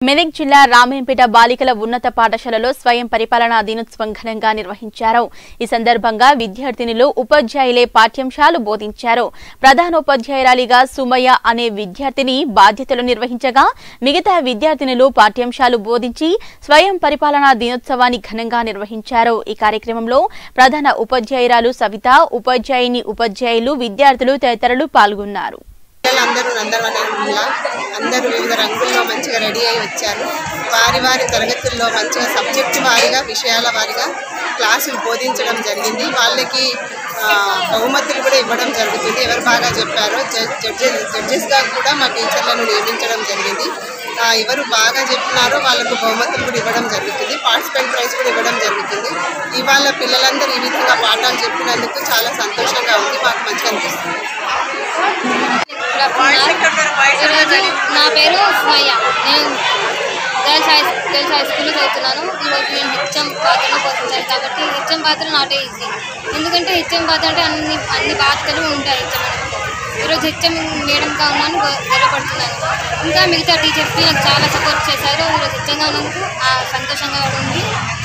మెదక్ జిల్లా రామేంపేట బాలికల ఉన్నత పాఠశాలలో స్వయం పరిపాలనా దినోత్సవం ఘనంగా నిర్వహించారు ఈ సందర్భంగా విద్యార్థినులు ఉపాధ్యాయులే పాఠ్యాంశాలు బోధించారు ప్రధానోపాధ్యాయురాలిగా సుమయ్య అనే విద్యార్థిని బాధ్యతలు నిర్వహించగా మిగతా విద్యార్థినులు పాఠ్యాంశాలు బోధించి స్వయం పరిపాలనా దినోత్సవాన్ని ఘనంగా నిర్వహించారు ఈ కార్యక్రమంలో ప్రధాన ఉపాధ్యాయురాలు సవిత ఉపాధ్యాయుని ఉపాధ్యాయులు విద్యార్థులు తదితరులు పాల్గొన్నారు పిల్లలందరూ నందనవనంలా అందరూ వివిధ రంగుల్లో మంచిగా రెడీ అయి వచ్చారు వారి వారి తరగతుల్లో మంచిగా సబ్జెక్టు వారిగా విషయాల వారిగా క్లాసులు బోధించడం జరిగింది వాళ్ళకి ఆ, బహుమతులు కూడా ఇవ్వడం జరుగుతుంది ఎవరు బాగా చెప్పారో జడ్జెస్ జడ్జెస్గా కూడా మా టీచర్లను నియమించడం జరిగింది ఆ, ఎవరు బాగా చెప్పినారో వాళ్ళకు బహుమతులు కూడా ఇవ్వడం జరుగుతుంది పార్టిసిపెంట్ ప్రైజ్ కూడా ఇవ్వడం జరుగుతుంది ఇవాళ పిల్లలందరూ ఈ విధంగా పాఠాలు చెప్పినందుకు చాలా సంతోషంగా ఉంది మాకు మంచిగా అనిపిస్తుంది ఈరోజు నా పేరు సుమయ్య నేను గర్ల్స్ హై గర్ల్స్ హై స్కూల్లో చదువుతున్నాను ఈరోజు నేను హెచ్ఎం పాత్రను పోషించాను కాబట్టి హెచ్ఎం పాత్ర నాట్ ఈజీ ఎందుకంటే హెచ్ఎం పాత్ర అంటే అన్ని అన్ని బాధ్యతలు ఉంటాయి హెచ్ఎం ఈరోజు హెచ్ఎం మేడంగా ఉన్నాను గ- గర్వపడుతున్నాను ఇంకా మిగతా టీచర్స్కి నాకు చాలా సపోర్ట్ చేశారు ఈరోజు హెచ్ఎంగా ఉన్నందుకు ఆ సంతోషంగా ఉంది